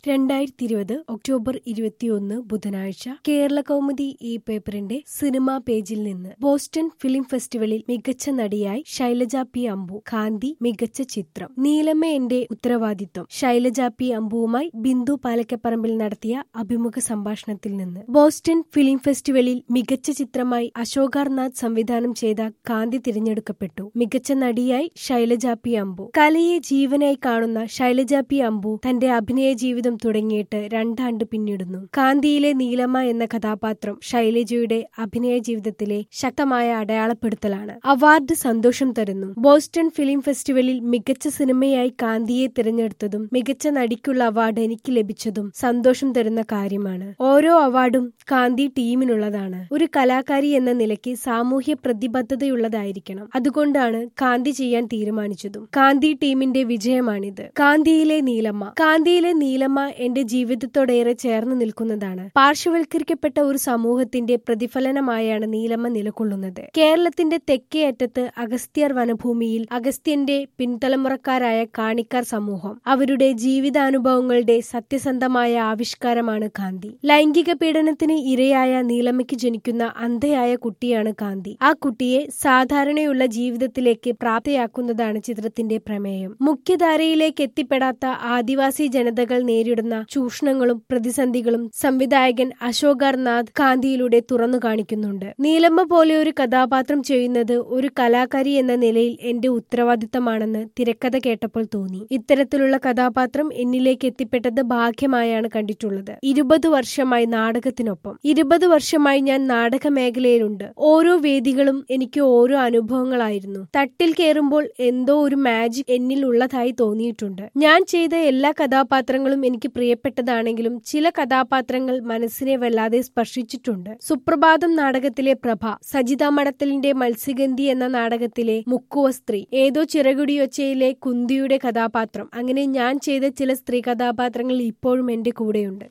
രണ്ടായിരത്തി ഇരുപത് ഒക്ടോബർ ഇരുപത്തിയൊന്ന് ബുധനാഴ്ച കേരള കൗമുദി ഈ പേപ്പറിന്റെ സിനിമാ പേജിൽ നിന്ന് ബോസ്റ്റൺ ഫിലിം ഫെസ്റ്റിവലിൽ മികച്ച നടിയായി ശൈലജ പി അമ്പു കാന്തി മികച്ച ചിത്രം നീലമ്മ എന്റെ ഉത്തരവാദിത്വം ശൈലജ പി അമ്പുവുമായി ബിന്ദു പാലക്കപ്പറമ്പിൽ നടത്തിയ അഭിമുഖ സംഭാഷണത്തിൽ നിന്ന് ബോസ്റ്റൺ ഫിലിം ഫെസ്റ്റിവലിൽ മികച്ച ചിത്രമായി അശോകാർ നാഥ് സംവിധാനം ചെയ്ത കാന്തി തിരഞ്ഞെടുക്കപ്പെട്ടു മികച്ച നടിയായി ശൈലജ പി അമ്പു കലയെ ജീവനായി കാണുന്ന ശൈലജ പി അമ്പു തന്റെ അഭിനയ ജീവിതം തുടങ്ങിയിട്ട് രണ്ടാണ്ട് പിന്നിടുന്നു കാന്തിയിലെ നീലമ്മ എന്ന കഥാപാത്രം ശൈലജയുടെ അഭിനയ ജീവിതത്തിലെ ശക്തമായ അടയാളപ്പെടുത്തലാണ് അവാർഡ് സന്തോഷം തരുന്നു ബോസ്റ്റൺ ഫിലിം ഫെസ്റ്റിവലിൽ മികച്ച സിനിമയായി കാന്തിയെ തിരഞ്ഞെടുത്തതും മികച്ച നടിക്കുള്ള അവാർഡ് എനിക്ക് ലഭിച്ചതും സന്തോഷം തരുന്ന കാര്യമാണ് ഓരോ അവാർഡും കാന്തി ടീമിനുള്ളതാണ് ഒരു കലാകാരി എന്ന നിലയ്ക്ക് സാമൂഹ്യ പ്രതിബദ്ധതയുള്ളതായിരിക്കണം അതുകൊണ്ടാണ് കാന്തി ചെയ്യാൻ തീരുമാനിച്ചതും കാന്തി ടീമിന്റെ വിജയമാണിത് കാന്തിയിലെ നീലമ്മ കാന്തിയിലെ നീലമ്മ എന്റെ ജീവിതത്തോടേറെ ചേർന്ന് നിൽക്കുന്നതാണ് പാർശ്വവൽക്കരിക്കപ്പെട്ട ഒരു സമൂഹത്തിന്റെ പ്രതിഫലനമായാണ് നീലമ്മ നിലകൊള്ളുന്നത് കേരളത്തിന്റെ തെക്കേ അറ്റത്ത് അഗസ്ത്യർ വനഭൂമിയിൽ അഗസ്ത്യന്റെ പിൻതലമുറക്കാരായ കാണിക്കാർ സമൂഹം അവരുടെ ജീവിതാനുഭവങ്ങളുടെ സത്യസന്ധമായ ആവിഷ്കാരമാണ് കാന്തി ലൈംഗിക പീഡനത്തിന് ഇരയായ നീലമ്മയ്ക്ക് ജനിക്കുന്ന അന്ധയായ കുട്ടിയാണ് കാന്തി ആ കുട്ടിയെ സാധാരണയുള്ള ജീവിതത്തിലേക്ക് പ്രാപ്തയാക്കുന്നതാണ് ചിത്രത്തിന്റെ പ്രമേയം മുഖ്യധാരയിലേക്ക് എത്തിപ്പെടാത്ത ആദിവാസി ജനതകൾ നേരിടുന്ന ചൂഷണങ്ങളും പ്രതിസന്ധികളും സംവിധായകൻ അശോകർ നാഥ് കാന്തിയിലൂടെ തുറന്നു കാണിക്കുന്നുണ്ട് നീലമ്മ പോലെ ഒരു കഥാപാത്രം ചെയ്യുന്നത് ഒരു കലാകാരി എന്ന നിലയിൽ എന്റെ ഉത്തരവാദിത്തമാണെന്ന് തിരക്കഥ കേട്ടപ്പോൾ തോന്നി ഇത്തരത്തിലുള്ള കഥാപാത്രം എന്നിലേക്ക് എത്തിപ്പെട്ടത് ഭാഗ്യമായാണ് കണ്ടിട്ടുള്ളത് ഇരുപത് വർഷമായി നാടകത്തിനൊപ്പം ഇരുപത് വർഷമായി ഞാൻ നാടക മേഖലയിലുണ്ട് ഓരോ വേദികളും എനിക്ക് ഓരോ അനുഭവങ്ങളായിരുന്നു തട്ടിൽ കയറുമ്പോൾ എന്തോ ഒരു മാജിക് എന്നിൽ ഉള്ളതായി തോന്നിയിട്ടുണ്ട് ഞാൻ ചെയ്ത എല്ലാ കഥാപാത്രങ്ങളും എനിക്ക് പ്രിയപ്പെട്ടതാണെങ്കിലും ചില കഥാപാത്രങ്ങൾ മനസ്സിനെ വല്ലാതെ സ്പർശിച്ചിട്ടുണ്ട് സുപ്രഭാതം നാടകത്തിലെ പ്രഭ സജിത മടത്തലിന്റെ മത്സ്യഗന്ധി എന്ന നാടകത്തിലെ മുക്കുവ സ്ത്രീ ഏതോ ചിറകുടിയൊച്ചയിലെ കുന്തിയുടെ കഥാപാത്രം അങ്ങനെ ഞാൻ ചെയ്ത ചില സ്ത്രീ കഥാപാത്രങ്ങൾ ഇപ്പോഴും എന്റെ കൂടെയുണ്ട്